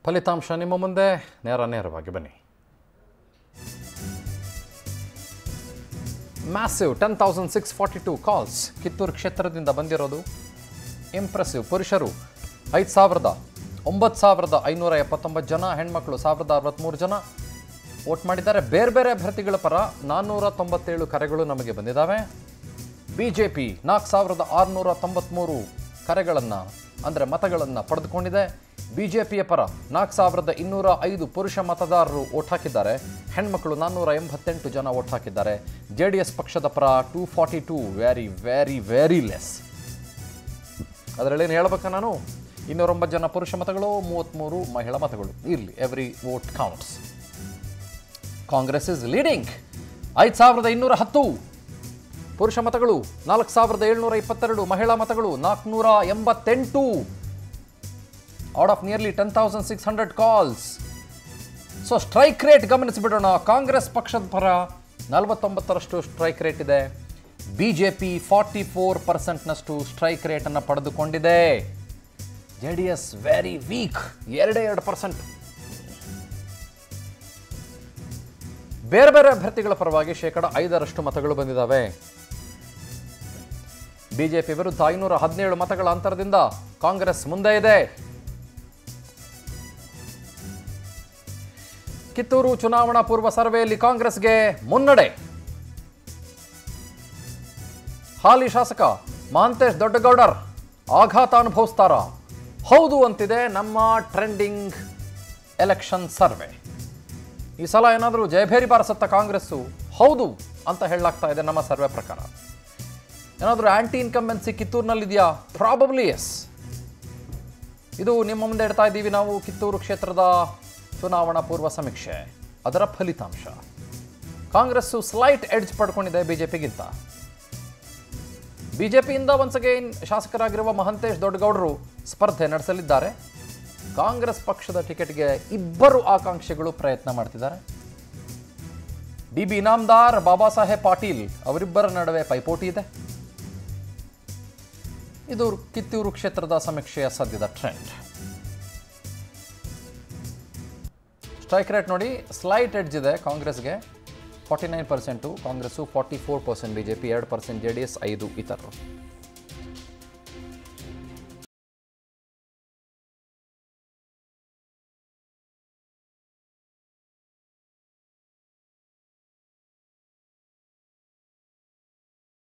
ಫಲಿತಾಂಶ ನಿಮ್ಮ ಮುಂದೆ ನೇರ ನೇರವಾಗಿ ಬನ್ನಿ massive ten thousand six forty two calls Kittur ಕ್ಷೇತ್ರದಿಂದ ಬಂದಿರೋದು ಇಂಪ್ರೆಸಿವ್ ಪುರುಷರು ಐದು ಸಾವಿರದ ಒಂಬತ್ತು ಸಾವಿರದ ಐನೂರ ಎಪ್ಪತ್ತೊಂಬತ್ತು ಜನ ಹೆಣ್ಮಕ್ಳು ಸಾವಿರದ ಅರವತ್ತ್ಮೂರು ಜನ ವೋಟ್ ಮಾಡಿದ್ದಾರೆ ಬೇರೆ ಬೇರೆ ಅಭ್ಯರ್ಥಿಗಳ ಪರ ನಾನ್ನೂರ ತೊಂಬತ್ತೇಳು ಕರೆಗಳು ನಮಗೆ ಬಂದಿದ್ದಾವೆ ಬಿ ಜೆ ಪಿ ನಾಲ್ಕು ಸಾವಿರದ ಆರುನೂರ ತೊಂಬತ್ತ್ಮೂರು ಕರೆಗಳನ್ನು ಅಂದರೆ ಮತಗಳನ್ನು ಪಡೆದುಕೊಂಡಿದೆ ಬಿ ಜೆ ಪಿಯ ಪರ ನಾಲ್ಕು ಸಾವಿರದ ಇನ್ನೂರ ಐದು ಪುರುಷ ಮತದಾರರು ಓಟ್ ಹಾಕಿದ್ದಾರೆ ಹೆಣ್ಮಕ್ಳು ನಾನ್ನೂರ ಎಂಬತ್ತೆಂಟು ಜನ ಓಟ್ ಹಾಕಿದ್ದಾರೆ ಜೆ ಡಿ ಎಸ್ ಪಕ್ಷದ ಪರ two forty two very very very less ಅದರಲ್ಲಿ ಏನು ಹೇಳ್ಬೇಕಾ ನಾನು ಇನ್ನೂರೊಂಬತ್ತು ಜನ ಪುರುಷ ಮತಗಳು ಮೂವತ್ತ್ಮೂರು ಮಹಿಳಾ ಮತಗಳು ಇರಲಿ every vote counts Congress is leading ಐದು ಸಾವಿರದ ಇನ್ನೂರ ಹತ್ತು ಪುರುಷ ಮತಗಳು ನಾಲ್ಕು ಸಾವಿರದ ಏಳ್ನೂರ ಇಪ್ಪತ್ತೆರಡು ಮಹಿಳಾ ಮತಗಳು ನಾಲ್ಕುನೂರ ಎಂಬತ್ತೆಂಟು out of nearly ten thousand six hundred calls so strike rate ಗಮನಿಸಿಬಿಡೋಣ ಕಾಂಗ್ರೆಸ್ ಪಕ್ಷದ ಪರ ನಲವತ್ತೊಂಬತ್ತರಷ್ಟು ಸ್ಟ್ರೈಕ್ ರೇಟ್ ಇದೆ ಬಿ ಜೆ ಪಿ ಫಾರ್ಟಿ ಫೋರ್ ಪರ್ಸೆಂಟ್ನಷ್ಟು ಸ್ಟ್ರೈಕ್ ರೇಟನ್ನು ಪಡೆದುಕೊಂಡಿದೆ ಜೆ ಡಿ ಎಸ್ ವೆರಿ ವೀಕ್ ಎರಡೇ ಎರಡು ಪರ್ಸೆಂಟ್ ಬೇರೆ ಬೇರೆ ಅಭ್ಯರ್ಥಿಗಳ ಪರವಾಗಿ ಶೇಕಡ ಐದರಷ್ಟು ಮತಗಳು ಬಂದಿದ್ದಾವೆ ಬಿಜೆಪಿ ವಿರುದ್ಧ ಐನೂರ ಹದಿನೇಳು ಮತಗಳ ಅಂತರದಿಂದ ಕಾಂಗ್ರೆಸ್ ಮುಂದೆ ಇದೆ ಕಿತ್ತೂರು ಚುನಾವಣಾ ಪೂರ್ವ ಸರ್ವೆಯಲ್ಲಿ ಕಾಂಗ್ರೆಸ್ಗೆ ಮುನ್ನಡೆ ಹಾಲಿ ಶಾಸಕ ಮಹಾಂತೇಶ್ ದೊಡ್ಡಗೌಡರ್ ಆಘಾತ ಅನುಭವಿಸ್ತಾರ ಹೌದು ಅಂತಿದೆ ನಮ್ಮ ಟ್ರೆಂಡಿಂಗ್ ಎಲೆಕ್ಷನ್ ಸರ್ವೆ ಈ ಸಲ ಏನಾದರೂ ಜಯಭೇರಿ ಬಾರಿಸುತ್ತಾ ಕಾಂಗ್ರೆಸ್ಸು ಹೌದು ಅಂತ ಹೇಳಲಾಗ್ತಾ ಇದೆ ನಮ್ಮ ಸರ್ವೆ ಪ್ರಕಾರ ಏನಾದರೂ ಆಂಟಿ ಇನ್ಕಂಬೆನ್ಸಿ ಕಿತ್ತೂರಿನಲ್ಲಿದೆಯಾ ಪ್ರಾಬಬ್ಲಿ ಎಸ್ ಇದು ನಿಮ್ಮ ಮುಂದೆ ಇಡ್ತಾ ಇದ್ದೀವಿ ನಾವು ಕಿತ್ತೂರು ಕ್ಷೇತ್ರದ ಚುನಾವಣಾ ಪೂರ್ವ ಸಮೀಕ್ಷೆ ಅದರ ಫಲಿತಾಂಶ ಕಾಂಗ್ರೆಸ್ಸು ಸ್ಲೈಟ್ ಎಡ್ಜ್ ಪಡ್ಕೊಂಡಿದೆ ಬಿಜೆಪಿಗಿಂತ ಬಿಜೆಪಿಯಿಂದ ಒನ್ಸ್ ಅಗೈನ್ ಶಾಸಕರಾಗಿರುವ ಮಹಂತೇಶ್ ದೊಡ್ಡಗೌಡರು ಸ್ಪರ್ಧೆ ನಡೆಸಲಿದ್ದಾರೆ ಕಾಂಗ್ರೆಸ್ ಪಕ್ಷದ ಟಿಕೆಟ್ಗೆ ಇಬ್ಬರು ಆಕಾಂಕ್ಷಿಗಳು ಪ್ರಯತ್ನ ಮಾಡ್ತಿದ್ದಾರೆ ಡಿ ಬಿ ಇನಾಮ್ದಾರ್ ಬಾಬಾ ಸಾಹೇಬ್ ಪಾಟೀಲ್ ಅವರಿಬ್ಬರ ನಡುವೆ ಪೈಪೋಟಿ ಇದೆ ಇದು ಕಿತ್ತೂರು ಕ್ಷೇತ್ರದ ಸಮೀಕ್ಷೆಯ ಸದ್ಯದ ಟ್ರೆಂಡ್ ಸ್ಟ್ರೈಕ್ ರೇಟ್ ನೋಡಿ ಸ್ಲೈಟ್ ಎಡ್ಜ್ ಇದೆ ಕಾಂಗ್ರೆಸ್ಗೆ forty nine percent Congress forty four percent B J P ಎರಡು ಪರ್ಸೆಂಟ್ ಜೆ ಡಿ ಎಸ್ ಐದು ಇತರರು